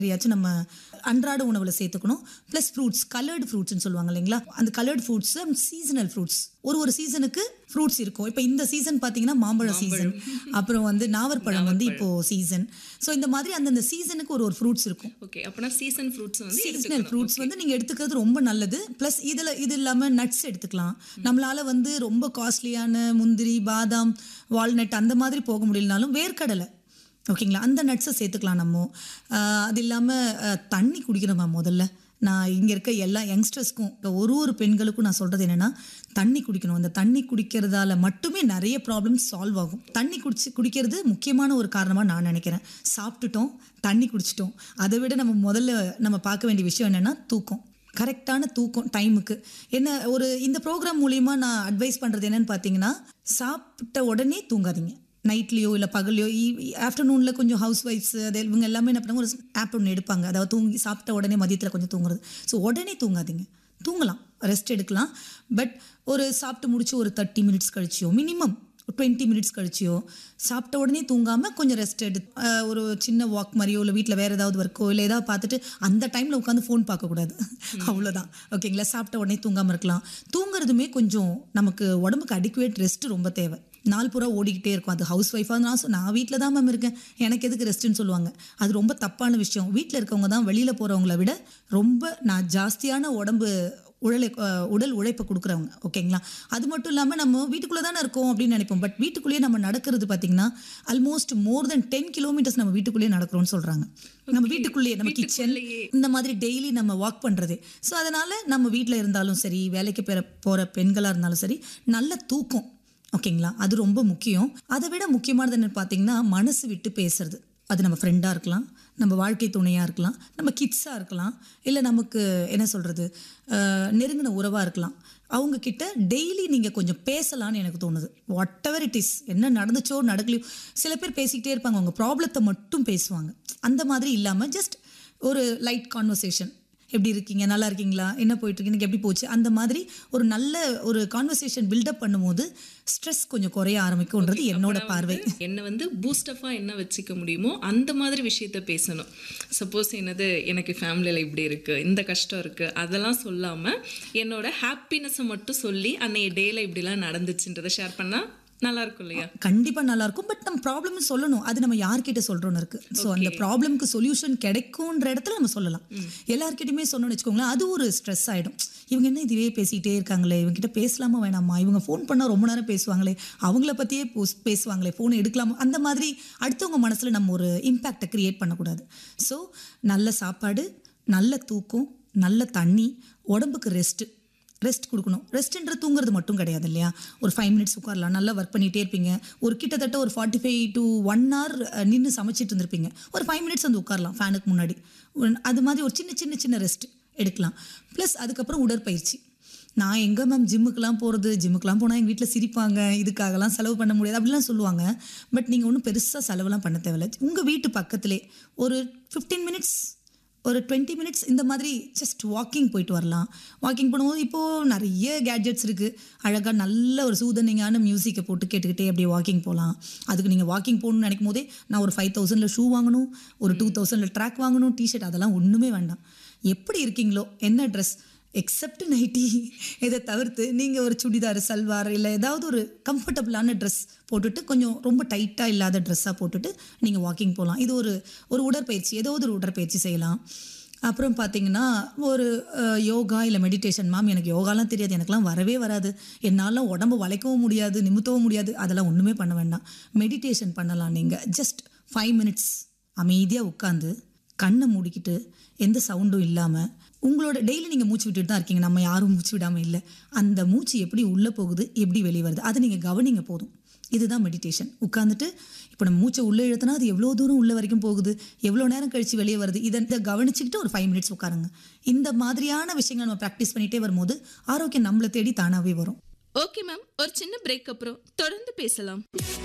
காய்கறியாச்சும் நம்ம அன்றாட உணவில் சேர்த்துக்கணும் ப்ளஸ் ஃப்ரூட்ஸ் கலர்டு ஃப்ரூட்ஸ்னு சொல்லுவாங்க இல்லைங்களா அந்த கலர்டு ஃப்ரூட்ஸ் சீசனல் ஃப்ரூட்ஸ் ஒரு ஒரு சீசனுக்கு ஃப்ரூட்ஸ் இருக்கும் இப்போ இந்த சீசன் பார்த்தீங்கன்னா மாம்பழ சீசன் அப்புறம் வந்து நாவற்பழம் வந்து இப்போ சீசன் ஸோ இந்த மாதிரி அந்தந்த சீசனுக்கு ஒரு ஒரு ஃப்ரூட்ஸ் இருக்கும் ஓகே அப்பனா சீசன் ஃப்ரூட்ஸ் வந்து சீசனல் ஃப்ரூட்ஸ் வந்து நீங்கள் எடுத்துக்கிறது ரொம்ப நல்லது ப்ளஸ் இதில் இது இல்லாமல் நட்ஸ் எடுத்துக்கலாம் நம்மளால வந்து ரொம்ப காஸ்ட்லியான முந்திரி பாதாம் வால்நட் அந்த மாதிரி போக முடியலனாலும் வேர்க்கடலை ஓகேங்களா அந்த நட்ஸை சேர்த்துக்கலாம் நம்ம ஆஹ் அது இல்லாமல் தண்ணி குடிக்கணும் மேம் முதல்ல நான் இங்கே இருக்க எல்லா யங்ஸ்டர்ஸ்க்கும் இப்போ ஒரு ஒரு பெண்களுக்கும் நான் சொல்கிறது என்னென்னா தண்ணி குடிக்கணும் அந்த தண்ணி குடிக்கிறதால மட்டுமே நிறைய ப்ராப்ளம்ஸ் சால்வ் ஆகும் தண்ணி குடிச்சு குடிக்கிறது முக்கியமான ஒரு காரணமாக நான் நினைக்கிறேன் சாப்பிட்டுட்டோம் தண்ணி குடிச்சிட்டோம் அதை விட நம்ம முதல்ல நம்ம பார்க்க வேண்டிய விஷயம் என்னென்னா தூக்கம் கரெக்டான தூக்கம் டைமுக்கு என்ன ஒரு இந்த ப்ரோக்ராம் மூலியமா நான் அட்வைஸ் பண்ணுறது என்னன்னு பார்த்தீங்கன்னா சாப்பிட்ட உடனே தூங்காதீங்க நைட்லேயோ இல்லை பகல்லையோ ஆஃப்டர்நூனில் கொஞ்சம் ஹவுஸ் ஒய்ஃப்ஸ் அது இவங்க எல்லாமே என்ன பண்ணுவாங்க ஒரு ஆப் ஒன்று எடுப்பாங்க அதாவது தூங்கி சாப்பிட்ட உடனே மதியத்தில் கொஞ்சம் தூங்குறது ஸோ உடனே தூங்காதீங்க தூங்கலாம் ரெஸ்ட் எடுக்கலாம் பட் ஒரு சாப்பிட்டு முடிச்சு ஒரு தேர்ட்டி மினிட்ஸ் கழிச்சியோ மினிமம் டுவெண்ட்டி மினிட்ஸ் கழிச்சியோ சாப்பிட்ட உடனே தூங்காமல் கொஞ்சம் ரெஸ்ட் எடு அஹ் ஒரு சின்ன வாக் மாதிரியோ இல்லை வீட்டில் வேறு ஏதாவது ஒர்க்கோ இல்லை ஏதாவது பார்த்துட்டு அந்த டைமில் உட்காந்து ஃபோன் பார்க்கக்கூடாது அவ்வளோதான் ஓகேங்களா சாப்பிட்ட உடனே தூங்காமல் இருக்கலாம் தூங்குறதுமே கொஞ்சம் நமக்கு உடம்புக்கு அடிக்குவேட் ரெஸ்ட் ரொம்ப தேவை நாள் பூரா ஓடிக்கிட்டே இருக்கும் அது ஹவுஸ் ஒய்ஃபாக நான் சொ- நான் வீட்டில் தான் மேம் இருக்கேன் எனக்கு எதுக்கு ரெஸ்ட்டுன்னு சொல்லுவாங்க அது ரொம்ப தப்பான விஷயம் வீட்டில் இருக்கவங்க தான் வெளியில் போகிறவங்கள விட ரொம்ப நான் ஜாஸ்தியான உடம்பு உடலை அஹ் உடல் உழைப்பை கொடுக்குறவங்க ஓகேங்களா அது மட்டும் இல்லாமல் நம்ம வீட்டுக்குள்ளே தானே இருக்கோம் அப்படின்னு நினைப்போம் பட் வீட்டுக்குள்ளேயே நம்ம நடக்கிறது பார்த்தீங்கன்னா almost more than ten kilometres நம்ம வீட்டுக்குள்ளேயே நடக்கிறோம்னு சொல்கிறாங்க நம்ம வீட்டுக்குள்ளேயே நம்ம கிச்சன் இந்த மாதிரி டெய்லி நம்ம வாக் பண்ணுறது ஸோ அதனால் நம்ம வீட்டில் இருந்தாலும் சரி வேலைக்கு பெற போகிற பெண்களாக இருந்தாலும் சரி நல்ல தூக்கம் ஓகேங்களா அது ரொம்ப முக்கியம் அதை விட முக்கியமானது என்னன்னு பார்த்தீங்கன்னா மனசு விட்டு பேசுறது அது நம்ம ஃப்ரெண்டாக இருக்கலாம் நம்ம வாழ்க்கை துணையாக இருக்கலாம் நம்ம கிட்ஸாக இருக்கலாம் இல்லை நமக்கு என்ன சொல்கிறது நெருங்கின உறவாக இருக்கலாம் அவங்க கிட்ட டெய்லி நீங்கள் கொஞ்சம் பேசலாம்னு எனக்கு தோணுது வாட் எவர் இட் இஸ் என்ன நடந்துச்சோ நடக்கலையோ சில பேர் பேசிக்கிட்டே இருப்பாங்க அவங்க ப்ராப்ளத்தை மட்டும் பேசுவாங்க அந்த மாதிரி இல்லாமல் ஜஸ்ட் ஒரு லைட் கான்வர்சேஷன் எப்படி இருக்கீங்க நல்லா இருக்கீங்களா என்ன போயிட்டு இருக்கு இன்னைக்கு எப்படி போச்சு அந்த மாதிரி ஒரு நல்ல ஒரு கான்வர்சேஷன் பில்டப் பண்ணும்போது ஸ்ட்ரெஸ் கொஞ்சம் குறைய ஆரம்பிக்கும்ன்றது என்னோட பார்வை என்ன வந்து பூஸ்டஃபா என்ன வச்சுக்க முடியுமோ அந்த மாதிரி விஷயத்த பேசணும் சப்போஸ் என்னது எனக்கு ஃபேமிலியில் இப்படி இருக்கு இந்த கஷ்டம் இருக்கு அதெல்லாம் சொல்லாம என்னோட ஹாப்பினஸை மட்டும் சொல்லி அன்னைய டேல இப்படிலாம் நடந்துச்சுன்றதை ஷேர் பண்ணா நல்லா இருக்கும் இல்லையா கண்டிப்பா நல்லா இருக்கும் பட் நம்ம ப்ராப்ளம் சொல்லணும் அது நம்ம யார்கிட்ட சொல்றோம்னு இருக்கு ஸோ அந்த ப்ராப்ளம்க்கு சொல்யூஷன் கிடைக்கும்ன்ற இடத்துல நம்ம சொல்லலாம் எல்லார்கிட்டயுமே சொன்னோம்னு வச்சுக்கோங்களேன் அது ஒரு ஸ்ட்ரெஸ் ஆயிடும் இவங்க என்ன இதுவே பேசிக்கிட்டே இருக்காங்களே இவங்க கிட்ட பேசலாமா வேணாமா இவங்க ஃபோன் பண்ணா ரொம்ப நேரம் பேசுவாங்களே அவங்கள பத்தியே போஸ்- பேசுவாங்களே ஃபோன் எடுக்கலாமா அந்த மாதிரி அடுத்தவங்க மனசுல நம்ம ஒரு இம்பேக்டை கிரியேட் பண்ணக்கூடாது ஸோ நல்ல சாப்பாடு நல்ல தூக்கம் நல்ல தண்ணி உடம்புக்கு ரெஸ்ட் ரெஸ்ட் கொடுக்கணும் ரெஸ்ட்ன்ற தூங்குறது மட்டும் கிடையாது இல்லையா ஒரு ஃபைவ் மினிட்ஸ் உட்காரலாம் நல்லா ஒர்க் பண்ணிகிட்டே இருப்பீங்க ஒரு கிட்டத்தட்ட ஒரு forty five to one hour நின்று சமைச்சிட்டு இருந்திருப்பீங்க ஒரு ஃபைவ் மினிட்ஸ் வந்து உட்காரலாம் ஃபேனுக்கு முன்னாடி ஒரு- அது மாதிரி ஒரு சின்ன சின்ன சின்ன ரெஸ்ட் எடுக்கலாம் ப்ளஸ் அதுக்கப்புறம் உடற்பயிற்சி நான் எங்கே மேம் ஜிம்முக்கெலாம் போகிறது ஜிம்முக்கெலாம் போனால் எங்கள் வீட்டில் சிரிப்பாங்க இதுக்காகலாம் செலவு பண்ண முடியாது அப்படிலாம் சொல்லுவாங்க பட் நீங்கள் ஒன்றும் பெருசாக செலவுலாம் பண்ண தேவையில்ல உங்கள் வீட்டு பக்கத்திலே ஒரு ஃபிஃப்டீன் மினிட்ஸ் ஒரு டுவெண்ட்டி மினிட்ஸ் இந்த மாதிரி ஜஸ்ட் வாக்கிங் போயிட்டு வரலாம் வாக்கிங் பண்ணும்போது இப்போது நிறைய கேட்ஜெட்ஸ் இருக்குது அழகாக நல்ல ஒரு சூதனிங்கான மியூசிக்கை போட்டு கேட்டுக்கிட்டே அப்படியே வாக்கிங் போகலாம் அதுக்கு நீங்கள் வாக்கிங் போகணும்னு நினைக்கும் போதே நான் ஒரு ஃபைவ் தௌசண்டில் ஷூ வாங்கணும் ஒரு டூ தௌசண்டில் ட்ராக் வாங்கணும் டிஷர்ட் அதெல்லாம் ஒன்றுமே வேண்டாம் எப்படி இருக்கீங்களோ என்ன ட்ரெஸ் எக்ஸப்ட் நைட்டி இதை தவிர்த்து நீங்கள் ஒரு சுடிதார் சல்வார் இல்லை ஏதாவது ஒரு கம்ஃபர்டபுளான ட்ரெஸ் போட்டுட்டு கொஞ்சம் ரொம்ப டைட்டாக இல்லாத ட்ரெஸ்ஸாக போட்டுட்டு நீங்கள் வாக்கிங் போகலாம் இது ஒரு ஒரு உடற்பயிற்சி ஏதாவது ஒரு உடற்பயிற்சி செய்யலாம் அப்புறம் பார்த்தீங்கன்னா ஒரு அஹ், யோகா இல்லை மெடிடேஷன் மேம் எனக்கு யோகாலாம் தெரியாது எனக்குலாம் வரவே வராது என்னால் உடம்பு வளைக்கவும் முடியாது நிமித்தவும் முடியாது அதெல்லாம் ஒன்றுமே பண்ண வேண்டாம் மெடிடேஷன் பண்ணலாம் நீங்கள் ஜஸ்ட் ஃபைவ் மினிட்ஸ் அமைதியாக உட்காந்து கண்ணை மூடிக்கிட்டு எந்த சவுண்டும் இல்லாமல் உங்களோட டெய்லி நீங்கள் மூச்சு விட்டுட்டு தான் இருக்கீங்க நம்ம யாரும் மூச்சு விடாமல் இல்லை அந்த மூச்சு எப்படி உள்ளே போகுது எப்படி வெளியே வருது அதை நீங்கள் கவனிங்க போதும் இதுதான் மெடிடேஷன் உட்காந்துட்டு இப்போ நம்ம மூச்சை உள்ளே இழுத்தனா அது எவ்வளோ தூரம் உள்ள வரைக்கும் போகுது எவ்வளோ நேரம் கழித்து வெளியே வருது இதை இதை கவனிச்சுக்கிட்டு ஒரு ஃபைவ் மினிட்ஸ் உட்காருங்க இந்த மாதிரியான விஷயங்கள் நம்ம ப்ராக்டிஸ் பண்ணிகிட்டே வரும்போது ஆரோக்கியம் நம்மளை தேடி தானாகவே வரும் ஓகே மேம் ஒரு சின்ன பிரேக் அப்புறம் தொடர்ந்து பேசலாம்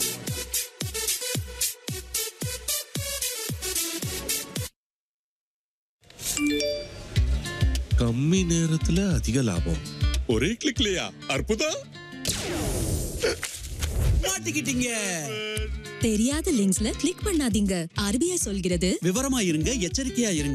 கம்மி நேரத்துல அதிக லாபம் ஒரே கிளிக்லயா அற்புதம் மாட்டிக்கிட்டீங்க தெரியாத லிங்க்ஸ்ல கிளிக் பண்ணாதீங்க ஆர்பிஐ சொல்கிறது விவரமா இருங்க எச்சரிக்கையா இருங்க